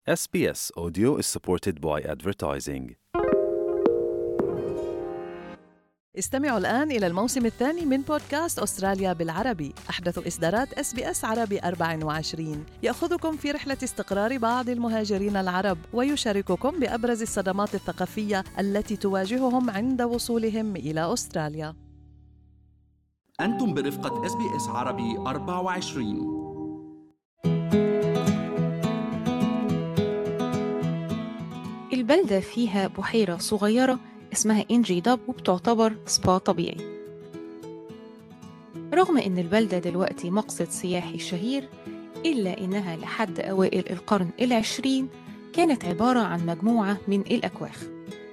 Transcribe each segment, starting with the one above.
SBS Audio is supported by advertising. استمعوا الآن إلى الموسم الثاني من بودكاست أستراليا بالعربي أحدث إصدارات اس بي اس عربي 24 يأخذكم في رحلة استقرار بعض المهاجرين العرب ويشارككم بأبرز الصدمات الثقافية التي تواجههم عند وصولهم إلى أستراليا أنتم برفقة اس بي اس عربي 24 البلدة فيها بحيرة صغيرة اسمها إنجي داب وبتعتبر سبا طبيعي رغم إن البلدة دلوقتي مقصد سياحي شهير إلا إنها لحد أوائل القرن العشرين كانت عبارة عن مجموعة من الأكواخ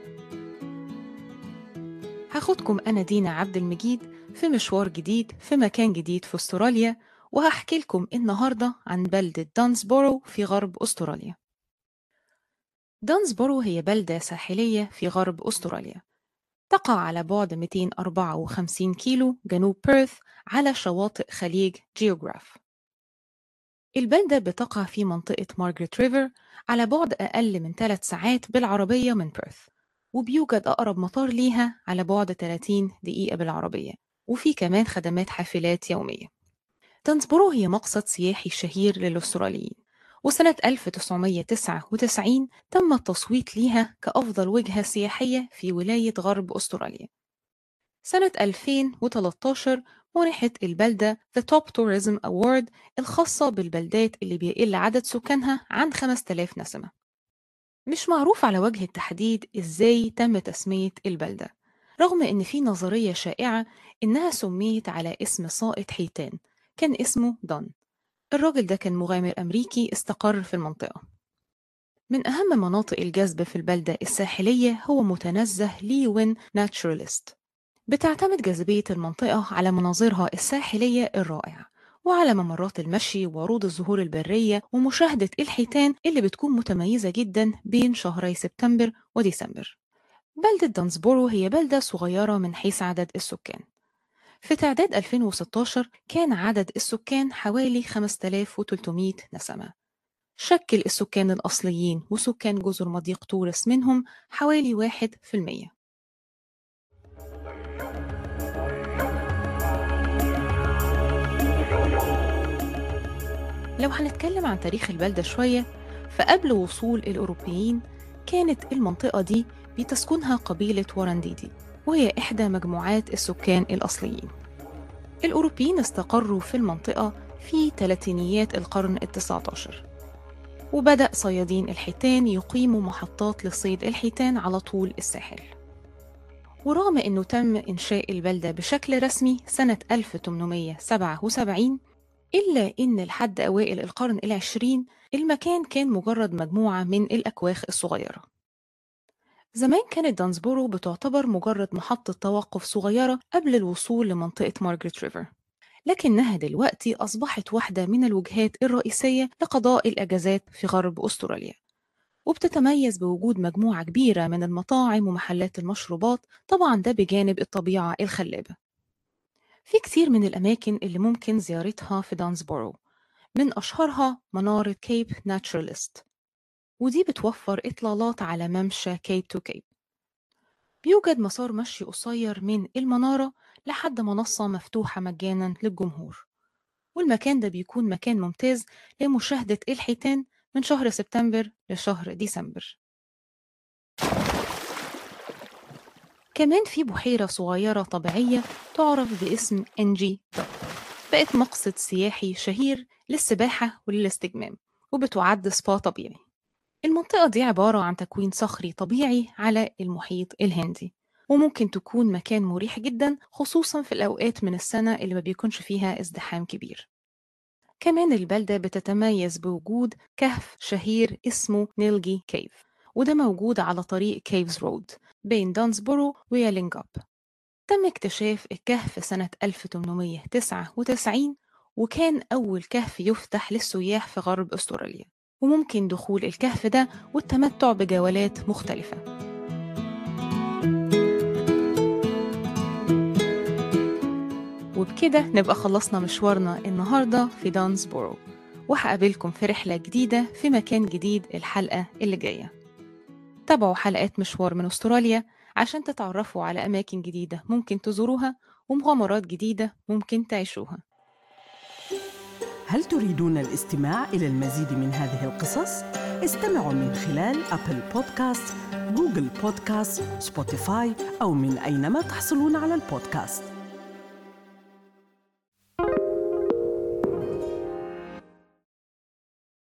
هاخدكم أنا دينا عبد المجيد في مشوار جديد في مكان جديد في أستراليا وهحكي لكم النهاردة عن بلدة دانسبورو في غرب أستراليا دانسبورو هي بلدة ساحلية في غرب أستراليا تقع على بعد 254 كيلو جنوب بيرث على شواطئ خليج جيوغراف البلدة بتقع في منطقة مارغريت ريفر على بعد أقل من 3 ساعات بالعربية من بيرث وبيوجد أقرب مطار ليها على بعد 30 دقيقة بالعربية وفي كمان خدمات حافلات يومية دانسبورو هي مقصد سياحي شهير للأستراليين وسنة 1999 تم التصويت ليها كأفضل وجهة سياحية في ولاية غرب أستراليا. سنة 2013 منحت البلدة The Top Tourism Award الخاصة بالبلدات اللي بيقل عدد سكانها عن 5000 نسمة. مش معروف على وجه التحديد إزاي تم تسمية البلدة، رغم إن في نظرية شائعة إنها سميت على اسم سائق حيتان كان اسمه دون الراجل ده كان مغامر أمريكي استقر في المنطقة من أهم مناطق الجذب في البلدة الساحلية هو متنزه ليوين ناتشوراليست بتعتمد جاذبية المنطقة على مناظرها الساحلية الرائعة وعلى ممرات المشي وعروض الزهور البرية ومشاهدة الحيتان اللي بتكون متميزة جدا بين شهري سبتمبر وديسمبر بلدة دانسبورو هي بلدة صغيرة من حيث عدد السكان في تعداد 2016 كان عدد السكان حوالي 5300 نسمة شكل السكان الأصليين وسكان جزر مضيق تورس منهم حوالي 1% لو هنتكلم عن تاريخ البلدة شوية فقبل وصول الأوروبيين كانت المنطقة دي بتسكنها قبيلة ورانديدي وهي إحدى مجموعات السكان الأصليين الأوروبيين استقروا في المنطقة في ثلاثينيات القرن التسعة عشر وبدأ صيادين الحيتان يقيموا محطات لصيد الحيتان على طول الساحل ورغم أنه تم إنشاء البلدة بشكل رسمي سنة 1877 إلا أن لحد أوائل القرن العشرين المكان كان مجرد مجموعة من الأكواخ الصغيرة زمان كانت دانسبورو بتعتبر مجرد محطة توقف صغيرة قبل الوصول لمنطقة مارغريت ريفر لكنها دلوقتي أصبحت واحدة من الوجهات الرئيسية لقضاء الأجازات في غرب أستراليا وبتتميز بوجود مجموعة كبيرة من المطاعم ومحلات المشروبات طبعا ده بجانب الطبيعة الخلابة في كتير من الأماكن اللي ممكن زيارتها في دانسبورو من أشهرها منارة كيب ناتشراليست ودي بتوفر إطلالات على ممشى كيب تو كيب بيوجد مسار مشي قصير من المنارة لحد منصة مفتوحة مجانا للجمهور والمكان ده بيكون مكان ممتاز لمشاهدة الحيتان من شهر سبتمبر لشهر ديسمبر كمان في بحيرة صغيرة طبيعية تعرف باسم إنجي دوب بقت مقصد سياحي شهير للسباحة وللاستجمام وبتعد سبا طبيعي المنطقة دي عبارة عن تكوين صخري طبيعي على المحيط الهندي وممكن تكون مكان مريح جدا خصوصا في الأوقات من السنة اللي ما بيكونش فيها ازدحام كبير كمان البلدة بتتميز بوجود كهف شهير اسمه نيلجي كيف وده موجود على طريق كيفز رود بين دانسبورو ويالينجاب تم اكتشاف الكهف سنة 1899 وكان أول كهف يفتح للسياح في غرب أستراليا وممكن دخول الكهف ده والتمتع بجولات مختلفة وبكده نبقى خلصنا مشوارنا النهاردة في دانسبورو وهقابلكم في رحلة جديدة في مكان جديد الحلقة اللي جاية تابعوا حلقات مشوار من أستراليا عشان تتعرفوا على أماكن جديدة ممكن تزوروها ومغامرات جديدة ممكن تعيشوها هل تريدون الاستماع إلى المزيد من هذه القصص؟ استمعوا من خلال أبل بودكاست، جوجل بودكاست، سبوتيفاي أو من أينما تحصلون على البودكاست